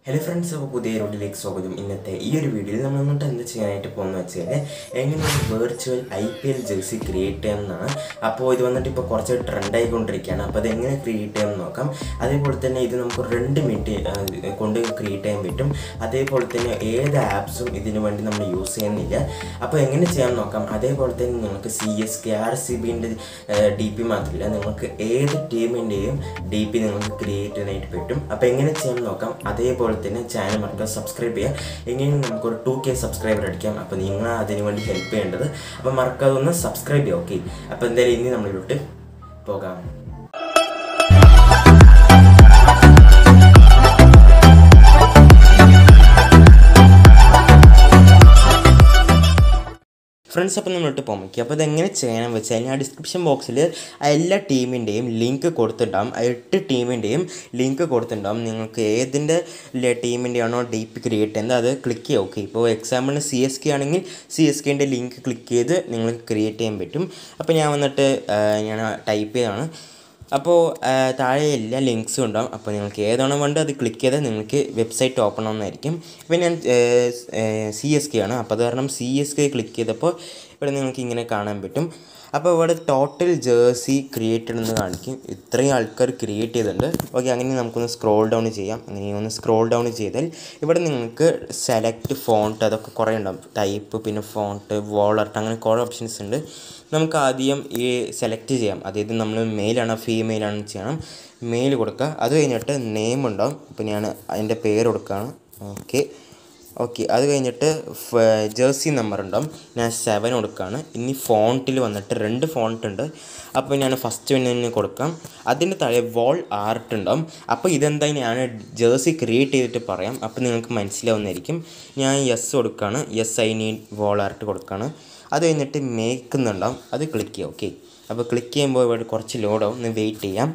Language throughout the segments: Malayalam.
ഹലോ ഫ്രണ്ട്സ് അപ്പോൾ പുതിയ റോഡിലേക്ക് സ്വാഗതം ഇന്നത്തെ ഈ ഒരു വീഡിയോയിൽ നമ്മൾ എന്നിട്ട് എന്ത് ചെയ്യാനായിട്ട് പോകുന്ന വെച്ചാൽ എങ്ങനെയാണ് virtual I P L jersey create ചെയ്യാമെന്നാണ് അപ്പോൾ ഇത് വന്നിട്ട് ഇപ്പോൾ കുറച്ച് ട്രെൻഡ് ആയിക്കൊണ്ടിരിക്കുകയാണ് അപ്പോൾ അത് എങ്ങനെ ക്രിയേറ്റ് ചെയ്യാമെന്ന് നോക്കാം അതേപോലെ തന്നെ ഇത് നമുക്ക് രണ്ട് മിനിറ്റ് കൊണ്ട് ക്രിയേറ്റ് ചെയ്യാൻ പറ്റും അതേപോലെ തന്നെ ഏത് ആപ്സും ഇതിനു വേണ്ടി നമ്മൾ യൂസ് ചെയ്യുന്നില്ല അപ്പോൾ എങ്ങനെ ചെയ്യാൻ നോക്കാം അതേപോലെ തന്നെ നിങ്ങൾക്ക് C S K R C ബിൻ്റെ ഡി പി മാത്രമല്ല നിങ്ങൾക്ക് ഏത് ടീമിൻ്റെയും ഡി പി നിങ്ങൾക്ക് ക്രിയേറ്റ് ചെയ്യാനായിട്ട് പറ്റും അപ്പോൾ എങ്ങനെ ചെയ്യാൻ നോക്കാം അതേപോലെ തന്നെ ചാനൽ മറക്കുക സബ്സ്ക്രൈബ് ചെയ്യുക എങ്ങനെ നമുക്കൊരു ടു കെ സബ്സ്ക്രൈബർ അടിക്കാം അപ്പോൾ നിങ്ങൾ അതിന് വേണ്ടി ഹെൽപ്പ് ചെയ്യേണ്ടത് അപ്പോൾ മറക്കാതെ ഒന്ന് സബ്സ്ക്രൈബ് ചെയ്യുക ഓക്കെ അപ്പോൾ എന്തായാലും ഇനി നമ്മളിലോട്ട് പോകാം ഫ്രണ്ട്സ് അപ്പോൾ നമ്മളിട്ട് പോകാം ഓക്കെ അപ്പോൾ ഇതെങ്ങനെ ചെയ്യണം വെച്ചാൽ ഞാൻ ഡിസ്ക്രിപ്ഷൻ ബോക്സിൽ എല്ലാ ടീമിൻ്റെയും ലിങ്ക് കൊടുത്തിട്ടുണ്ടാകും ആ എട്ട് ടീമിൻ്റെയും ലിങ്ക് കൊടുത്തിട്ടുണ്ടാകും നിങ്ങൾക്ക് ഏതിൻ്റെ ടീമിൻ്റെ ആണോ ഡി പി ക്രിയേറ്റ് ചെയ്യുന്നത് അത് ക്ലിക്ക് ചെയ്യുക ഓക്കെ ഇപ്പോൾ എക്സാമ്പിളിന് സി എസ് കെ ആണെങ്കിൽ സി എസ് കെൻ്റെ ലിങ്ക് ക്ലിക്ക് ചെയ്ത് നിങ്ങൾക്ക് ക്രിയേറ്റ് ചെയ്യാൻ പറ്റും അപ്പോൾ ഞാൻ വന്നിട്ട് ഞാൻ ടൈപ്പ് ചെയ്താണ് അപ്പോൾ താഴെ എല്ലാ ലിങ്ക്സും ഉണ്ടാവും അപ്പോൾ നിങ്ങൾക്ക് ഏതാണോ വേണ്ടത് അത് ക്ലിക്ക് ചെയ്താൽ നിങ്ങൾക്ക് വെബ്സൈറ്റ് ഓപ്പൺ ആവുന്നതായിരിക്കും ഇപ്പോൾ ഞാൻ സി എസ് കെ ആണ് അപ്പോൾ അത് കാരണം സി എസ് കെ ക്ലിക്ക് ചെയ്തപ്പോൾ ഇവിടെ നിങ്ങൾക്ക് ഇങ്ങനെ കാണാൻ പറ്റും അപ്പോൾ ഇവിടെ ടോട്ടൽ ജേഴ്സി ക്രിയേറ്റഡ് എന്ന് കാണിക്കും ഇത്രയും ആൾക്കാർ ക്രിയേറ്റ് ചെയ്തിട്ടുണ്ട് ഓക്കെ അങ്ങനെ നമുക്കൊന്ന് സ്ക്രോൾ ഡൗൺ ചെയ്യാം അങ്ങനെ ഒന്ന് സ്ക്രോൾ ഡൗൺ ചെയ്താൽ ഇവിടെ നിങ്ങൾക്ക് സെലക്ട് ഫോണ്ട് അതൊക്കെ കുറേ ഉണ്ടാവും ടൈപ്പ് പിന്നെ ഫോണ്ട് വോളർട്ട് അങ്ങനെ കുറേ ഓപ്ഷൻസ് ഉണ്ട് നമുക്ക് ആദ്യം ഈ സെലക്ട് ചെയ്യാം അതായത് നമ്മൾ മെയിലാണോ ഫീമെയിലാണോ ചെയ്യണം മെയിൽ കൊടുക്കുക അത് കഴിഞ്ഞിട്ട് നെയിം ഉണ്ടാവും അപ്പോൾ ഞാൻ അതിൻ്റെ പേര് കൊടുക്കുകയാണ് ഓക്കെ ഓക്കെ അത് കഴിഞ്ഞിട്ട് ജേഴ്സി നമ്പർ ഉണ്ടാവും ഞാൻ സെവൻ കൊടുക്കുകയാണ് ഇനി ഫോണ്ടിൽ വന്നിട്ട് രണ്ട് ഫോണ്ട് ഉണ്ട് അപ്പോൾ ഞാൻ ഫസ്റ്റ് തന്നെ കൊടുക്കാം അതിൻ്റെ താഴെ വോൾ ആർട്ട് ഉണ്ടാവും അപ്പോൾ ഇതെന്താ ഞാൻ ജേഴ്സി ക്രിയേറ്റ് ചെയ്തിട്ട് പറയാം അപ്പോൾ നിങ്ങൾക്ക് മനസ്സിലാവുന്നതായിരിക്കും ഞാൻ യെസ് കൊടുക്കുകയാണ് yes I need wall art കൊടുക്കുകയാണ് അത് കഴിഞ്ഞിട്ട് മേക്ക് എന്നുണ്ടാവും അത് ക്ലിക്ക് ചെയ്യാം ഓക്കെ അപ്പോൾ ക്ലിക്ക് ചെയ്യുമ്പോൾ ഇവിടെ കുറച്ച് ലോഡാവും ഒന്ന് വെയിറ്റ് ചെയ്യാം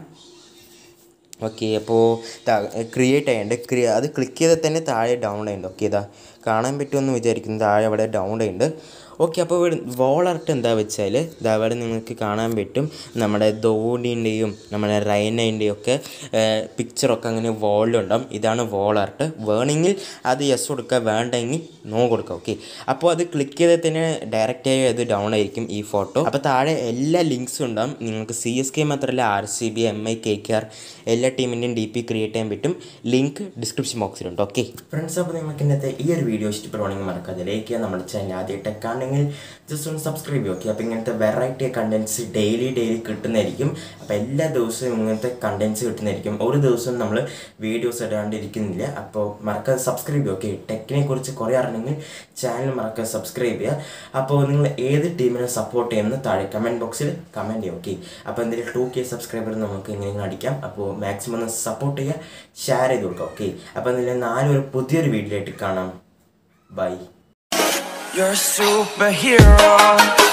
ഓക്കെ അപ്പോൾ ക്രിയേറ്റ് ചെയ്യേണ്ടത് ക്രിയ അത് ക്ലിക്ക് ചെയ്താൽ തന്നെ താഴെ ഡൗൺ ചെയ്യുന്നുണ്ട് ഓക്കെ ഇതാ കാണാൻ പറ്റുമെന്ന് വിചാരിക്കുന്നു താഴെ അവിടെ ഡൗൺ ചെയ്യുന്നുണ്ട് ഓക്കെ അപ്പോൾ ഇവിടെ വോളർട്ട് എന്താ വെച്ചാൽ ഇതാ അവിടെ നിങ്ങൾക്ക് കാണാൻ പറ്റും നമ്മുടെ ധോണിൻ്റെയും നമ്മുടെ റൈനേൻ്റെയും ഒക്കെ പിക്ചറൊക്കെ അങ്ങനെ വോളിലുണ്ടാവും ഇതാണ് വോളർട്ട് വേണമെങ്കിൽ അത് യെസ് കൊടുക്കുക വേണ്ടെങ്കിൽ നോ കൊടുക്കുക ഓക്കെ അപ്പോൾ അത് ക്ലിക്ക് ചെയ്താൽ തന്നെ ഡയറക്റ്റായി അത് ഡൗൺ ആയിരിക്കും ഈ ഫോട്ടോ അപ്പോൾ താഴെ എല്ലാ ലിങ്ക്സും ഉണ്ടാവും നിങ്ങൾക്ക് സി എസ് കെ മാത്രമല്ല R C B M I K K R എല്ലാ ടീമിൻ്റെയും ഡി പി ക്രിയേറ്റ് ചെയ്യാൻ പറ്റും ലിങ്ക് ഡിസ്ക്രിപ്ഷൻ ബോക്സിലുണ്ട് ഓക്കെ ഫ്രണ്ട്സ് അപ്പോൾ നിങ്ങൾക്ക് ഇന്നത്തെ ഈ ഒരു വീഡിയോ ഇഷ്ടപ്പെടുവാണെങ്കിൽ മറക്കാതെ ലൈക്ക് ചെയ്യുക നമ്മുടെ ചാനൽ ആദ്യമായിട്ട് കാണുമെങ്കിൽ ജസ്റ്റ് ഒന്ന് സബ്സ്ക്രൈബ് ചെയ്യുക ഓക്കെ അപ്പോൾ ഇങ്ങനത്തെ വെറൈറ്റി കണ്ടൻസ് ഡെയിലി ഡെയിലി കിട്ടുന്നതായിരിക്കും അപ്പോൾ എല്ലാ ദിവസവും ഇങ്ങനത്തെ കണ്ടൻസ് കിട്ടുന്നതായിരിക്കും ഒരു ദിവസം നമ്മൾ വീഡിയോസ് ഇടാണ്ടിരിക്കുന്നില്ല അപ്പോൾ മറക്കാതെ സബ്സ്ക്രൈബ് ചെയ്യുക ഓക്കെ ടെക്കിനെ കുറിച്ച് കുറേ അറിഞ്ഞെങ്കിൽ ചാനൽ മറക്കാതെ സബ്സ്ക്രൈബ് ചെയ്യുക അപ്പോൾ നിങ്ങൾ ഏത് ടീമിനെ സപ്പോർട്ട് ചെയ്യുന്നത് താഴെ കമൻറ്റ് ബോക്സിൽ കമൻറ്റ് ചെയ്യുക ഓക്കെ അപ്പോൾ എന്തെങ്കിലും ടു കെ സബ്സ്ക്രൈബർ നമുക്ക് എങ്ങനെയെങ്കിലും അടിക്കാം അപ്പോൾ മാക്സിമം ഒന്ന് സപ്പോർട്ട് ചെയ്യുക ഷെയർ ചെയ്ത് കൊടുക്കുക ഓക്കെ അപ്പോൾ എന്തെങ്കിലും നാലൊരു പുതിയൊരു വീഡിയോ ആയിട്ട് കാണാം ബൈ You're a superhero